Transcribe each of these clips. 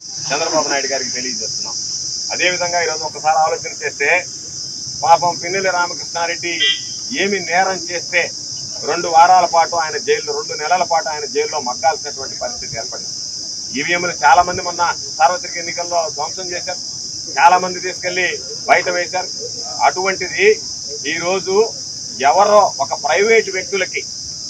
చంద్రబాబు నాయుడు గారికి తెలియజేస్తున్నాం అదేవిధంగా ఈరోజు ఒకసారి ఆలోచన చేస్తే పాపం పిన్నెల రామకృష్ణారెడ్డి ఏమి నేరం చేస్తే రెండు వారాల పాటు ఆయన జైల్లో రెండు నెలల పాటు ఆయన జైల్లో మగ్గాల్సినటువంటి పరిస్థితి ఏర్పడింది ఈవీఎంలు చాలా మంది మొన్న సార్వత్రిక ఎన్నికల్లో ధ్వంసం చేశారు చాలా మంది తీసుకెళ్లి బయట వేశారు అటువంటిది ఈరోజు ఎవరో ఒక ప్రైవేట్ వ్యక్తులకి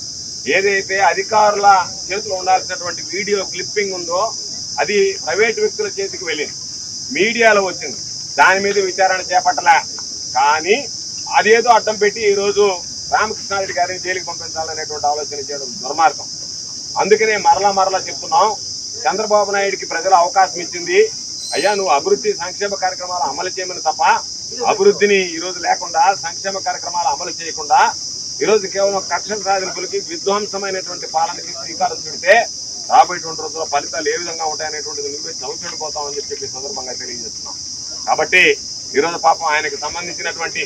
ఏదైతే అధికారుల చేతిలో ఉండాల్సినటువంటి వీడియో క్లిప్పింగ్ ఉందో అది ప్రైవేట్ వ్యక్తుల చేతికి వెళ్ళింది మీడియాలో వచ్చింది దాని మీద విచారణ చేపట్టలే కానీ అదేదో అడ్డం పెట్టి ఈరోజు రామకృష్ణారెడ్డి గారిని జైలుకి పంపించాలనేటువంటి ఆలోచన చేయడం దుర్మార్గం అందుకనే మరలా మరలా చెప్తున్నాం చంద్రబాబు నాయుడికి ప్రజలు అవకాశం ఇచ్చింది అయ్యా నువ్వు అభివృద్ధి సంక్షేమ కార్యక్రమాలు అమలు చేయమని తప్ప అభివృద్ధిని ఈ రోజు లేకుండా సంక్షేమ కార్యక్రమాలు అమలు చేయకుండా ఈ రోజు కేవలం కక్షల సాధింపులకి విధ్వంసమైనటువంటి పాలనకి శ్రీకారం చుడితే రాబోయేటువంటి రోజుల్లో ఫలితాలు ఏ విధంగా ఉంటాయనేటువంటిది నువ్వే చదువుతుండిపోతామని చెప్పి ఈ సందర్భంగా తెలియజేస్తున్నాం కాబట్టి ఈరోజు పాపం ఆయనకు సంబంధించినటువంటి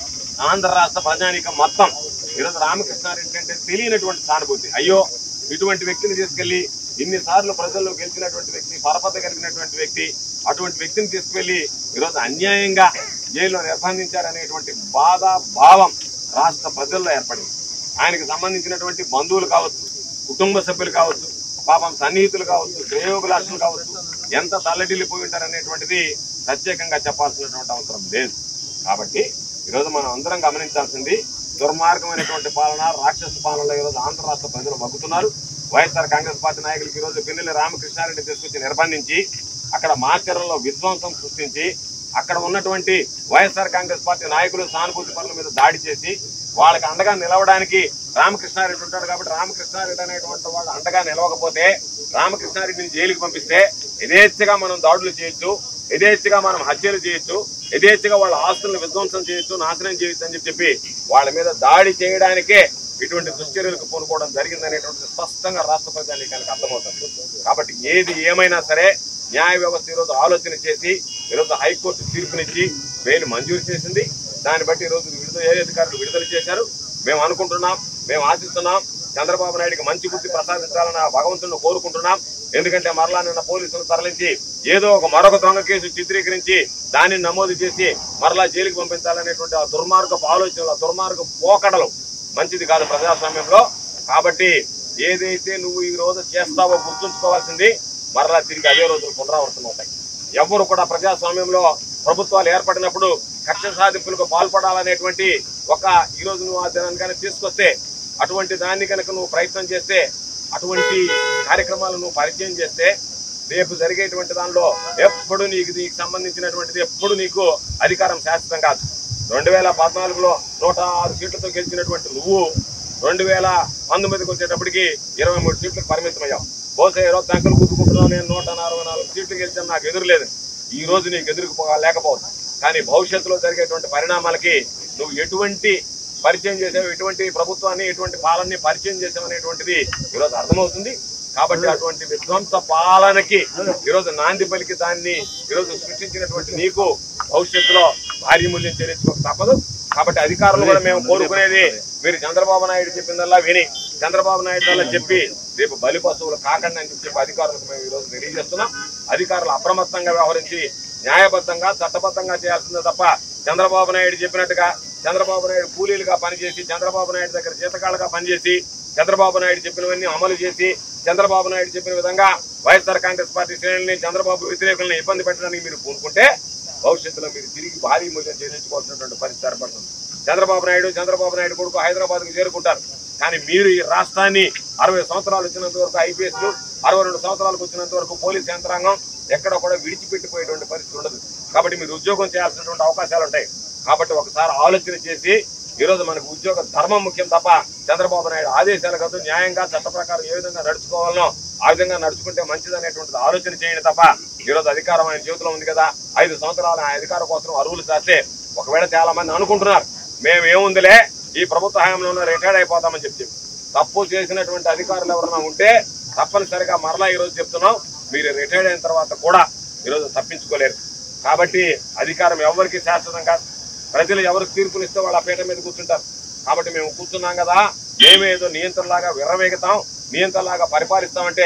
ఆంధ్ర రాష్ట్ర ప్రజానీకం మొత్తం ఈరోజు రామకృష్ణారెడ్డి అంటే తెలియనటువంటి సానుభూతి అయ్యో ఇటువంటి వ్యక్తిని తీసుకెళ్లి ఇన్నిసార్లు ప్రజల్లో గెలిచినటువంటి వ్యక్తి పరపత కలిగినటువంటి వ్యక్తి అటువంటి వ్యక్తిని తీసుకెళ్లి ఈరోజు అన్యాయంగా జైల్లో నిర్బంధించారనేటువంటి బాధ భావం రాష్ట్ర ప్రజల్లో ఏర్పడింది ఆయనకు సంబంధించినటువంటి బంధువులు కావచ్చు కుటుంబ సభ్యులు కావచ్చు పాపం సన్నిహితులు కావచ్చు శ్రేయోభిలాషులు కావచ్చు ఎంత తల్లడిల్లిపోయి ఉంటారనేటువంటిది ప్రత్యేకంగా చెప్పాల్సినటువంటి అవసరం లేదు కాబట్టి ఈరోజు మనం అందరం గమనించాల్సింది దుర్మార్గమైనటువంటి పాలన రాక్షస పాలనలో ఈరోజు ఆంధ్ర రాష్ట్ర ప్రజలు మగ్గుతున్నారు వైఎస్ఆర్ కాంగ్రెస్ పార్టీ నాయకులకు ఈరోజు పిన్నెల్లి రామకృష్ణారెడ్డి తీసుకొచ్చి నిర్బంధించి అక్కడ మాచర్లలో విధ్వంసం సృష్టించి అక్కడ ఉన్నటువంటి వైఎస్ఆర్ కాంగ్రెస్ పార్టీ నాయకులు సానుభూతి పనుల మీద దాడి చేసి వాళ్ళకి అండగా నిలవడానికి రామకృష్ణారెడ్డి ఉంటాడు కాబట్టి రామకృష్ణారెడ్డి అనేటువంటి వాళ్ళు అండగా నిలవకపోతే రామకృష్ణారెడ్డిని జైలుకి పంపిస్తే యథేచ్ఛగా మనం దాడులు చేయొచ్చు యథేచ్ఛగా మనం హత్యలు చేయొచ్చు యథేచ్ఛగా వాళ్ళ ఆస్తులను విధ్వంసం చేయొచ్చు నాశనం చేయొచ్చు అని చెప్పి వాళ్ళ మీద దాడి చేయడానికే ఇటువంటి దుశ్చర్యలకు పూనుకోవడం జరిగిందనేటువంటి స్పష్టంగా రాష్ట్ర ప్రజానీకానికి అర్థమవుతుంది కాబట్టి ఏది ఏమైనా సరే న్యాయ వ్యవస్థ ఈరోజు ఆలోచన చేసి ఈరోజు హైకోర్టు తీర్పునిచ్చి బెయిల్ మంజూరు చేసింది దాన్ని బట్టి ఈరోజు విడుదల ఏ అధికారులు విడుదల చేశారు మేము అనుకుంటున్నాం మేము ఆశిస్తున్నాం చంద్రబాబు నాయుడికి మంచి బుద్ధి ప్రసాదించాలని ఆ భగవంతుని కోరుకుంటున్నాం ఎందుకంటే మరలా నిన్న పోలీసులు తరలించి ఏదో ఒక మరొక దొంగ కేసు చిత్రీకరించి దానిని నమోదు చేసి మరలా జైలుకి పంపించాలనేటువంటి ఆ దుర్మార్గపు ఆలోచనలు ఆ దుర్మార్గ పోకడలు మంచిది కాదు ప్రజాస్వామ్యంలో కాబట్టి ఏదైతే నువ్వు ఈ రోజు చేస్తావో గుర్తుంచుకోవాల్సింది మరలా తిరిగి అదే రోజులు పునరావృతం అవుతాయి ఎవరు కూడా ప్రజాస్వామ్యంలో ప్రభుత్వాలు ఏర్పడినప్పుడు కక్ష సాధింపులకు పాల్పడాలనేటువంటి ఒక ఈ రోజు నువ్వు ఆ దినాన్ని కనుక తీసుకొస్తే అటువంటి దాన్ని కనుక నువ్వు ప్రయత్నం చేస్తే అటువంటి కార్యక్రమాలు నువ్వు పరిచయం చేస్తే రేపు జరిగేటువంటి దానిలో ఎప్పుడు నీకు దీనికి సంబంధించినటువంటిది ఎప్పుడు నీకు అధికారం శాశ్వతం కాదు రెండు వేల పద్నాలుగులో నూట ఆరు సీట్లతో గెలిచినటువంటి నువ్వు రెండు వేల పంతొమ్మిదికి వచ్చేటప్పటికి ఇరవై మూడు సీట్లకు పరిమితమయ్యావు బహుశా ఈరోజు బ్యాంకులు గుర్తుకుంటున్నావు నేను నూట అరవై నాలుగు సీట్లు గెలిచాను నాకు ఎదురులేదు ఈ రోజు నీకు ఎదురుకు లేకపోవచ్చు కానీ భవిష్యత్తులో జరిగేటువంటి పరిణామాలకి నువ్వు ఎటువంటి పరిచయం చేసావు ఎటువంటి ప్రభుత్వాన్ని ఎటువంటి పాలనని పరిచయం చేసావు అనేటువంటిది ఈరోజు అర్థమవుతుంది కాబట్టి అటువంటి విధ్వంస పాలనకి ఈరోజు నాంది పలికి దాన్ని ఈరోజు సృష్టించినటువంటి నీకు భవిష్యత్తులో భారీ మూల్యం చెల్లించుకోక తప్పదు కాబట్టి అధికారులు కూడా మేము కోరుకునేది మీరు చంద్రబాబు నాయుడు చెప్పిందల్లా విని చంద్రబాబు నాయుడు వల్ల చెప్పి రేపు బలి పశువులు కాకండి అని చెప్పి అధికారులకు మేము ఈరోజు తెలియజేస్తున్నాం అధికారులు అప్రమత్తంగా వ్యవహరించి న్యాయబద్ధంగా చట్టబద్ధంగా చేయాల్సిందే తప్ప చంద్రబాబు నాయుడు చెప్పినట్టుగా చంద్రబాబు నాయుడు కూలీలుగా పనిచేసి చంద్రబాబు నాయుడు దగ్గర జీతకాలుగా పనిచేసి చంద్రబాబు నాయుడు చెప్పినవన్నీ అమలు చేసి చంద్రబాబు నాయుడు చెప్పిన విధంగా వైఎస్ఆర్ కాంగ్రెస్ పార్టీ శ్రేణుల్ని చంద్రబాబు వ్యతిరేకులను ఇబ్బంది పెట్టడానికి మీరు పూనుకుంటే భవిష్యత్తులో మీరు తిరిగి భారీ మూల్యం చెల్లించుకోవాల్సినటువంటి పరిస్థితి ఏర్పడుతుంది చంద్రబాబు నాయుడు చంద్రబాబు నాయుడు కొడుకు హైదరాబాద్ కు చేరుకుంటారు కానీ మీరు ఈ రాష్ట్రాన్ని అరవై సంవత్సరాలు వచ్చినంత వరకు ఐపీఎస్ అరవై రెండు సంవత్సరాలకు వచ్చినంత వరకు పోలీస్ యంత్రాంగం ఎక్కడ కూడా విడిచిపెట్టిపోయేటువంటి పరిస్థితి ఉండదు కాబట్టి మీరు ఉద్యోగం చేయాల్సినటువంటి అవకాశాలు ఉంటాయి కాబట్టి ఒకసారి ఆలోచన చేసి ఈ రోజు మనకు ఉద్యోగ ధర్మం ముఖ్యం తప్ప చంద్రబాబు నాయుడు ఆదేశాలు కాదు న్యాయంగా చట్ట ప్రకారం ఏ విధంగా నడుచుకోవాలనో ఆ విధంగా నడుచుకుంటే మంచిది అనేటువంటిది ఆలోచన చేయండి తప్ప ఈ రోజు అధికారం ఆయన చేతిలో ఉంది కదా ఐదు సంవత్సరాలు ఆయన అధికారం కోసం అరువులు చేస్తే ఒకవేళ చాలా మంది అనుకుంటున్నారు మేము ఏముందిలే ఈ ప్రభుత్వ హయాంలో రిటైర్డ్ అయిపోతామని చెప్పి తప్పు చేసినటువంటి అధికారులు ఎవరైనా ఉంటే తప్పనిసరిగా మరలా ఈ రోజు చెప్తున్నాం మీరు రిటైర్డ్ అయిన తర్వాత కూడా ఈరోజు తప్పించుకోలేరు కాబట్టి అధికారం ఎవరికి శాశ్వతం కాదు ప్రజలు ఎవరికి తీర్పునిస్తే వాళ్ళు ఆ పీట మీద కూర్చుంటారు కాబట్టి మేము కూర్చున్నాం కదా మేమేదో నియంత్రణలాగా విర్రవేగుతాం నియంత్రణలాగా పరిపాలిస్తామంటే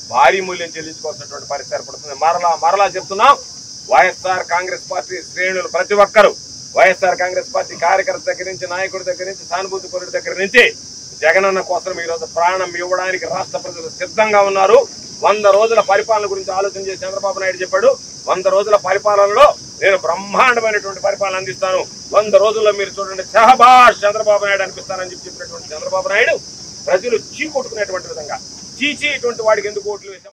భారీ మూల్యం చెల్లించుకోవాల్సినటువంటి పరిస్థితి ఏర్పడుతుంది మరలా మరలా చెప్తున్నాం వైఎస్ఆర్ కాంగ్రెస్ పార్టీ శ్రేణులు ప్రతి ఒక్కరు వైఎస్ఆర్ కాంగ్రెస్ పార్టీ కార్యకర్త దగ్గర నుంచి నాయకుడి దగ్గర నుంచి సానుభూతి పరుడి దగ్గర నుంచి జగనన్న కోసం ఈ రోజు ప్రాణం ఇవ్వడానికి రాష్ట్ర ప్రజలు సిద్ధంగా ఉన్నారు వంద రోజుల పరిపాలన గురించి ఆలోచన చేసి చంద్రబాబు నాయుడు చెప్పాడు వంద రోజుల పరిపాలనలో నేను బ్రహ్మాండమైనటువంటి పరిపాలన అందిస్తాను వంద రోజుల్లో మీరు చూడండి షహబాష్ చంద్రబాబు నాయుడు అనిపిస్తానని చెప్పి చెప్పినటువంటి చంద్రబాబు నాయుడు ప్రజలు చీకొట్టుకునేటువంటి విధంగా చీచి ఇటువంటి వాడికి ఎందుకు ఓట్లు వేశాం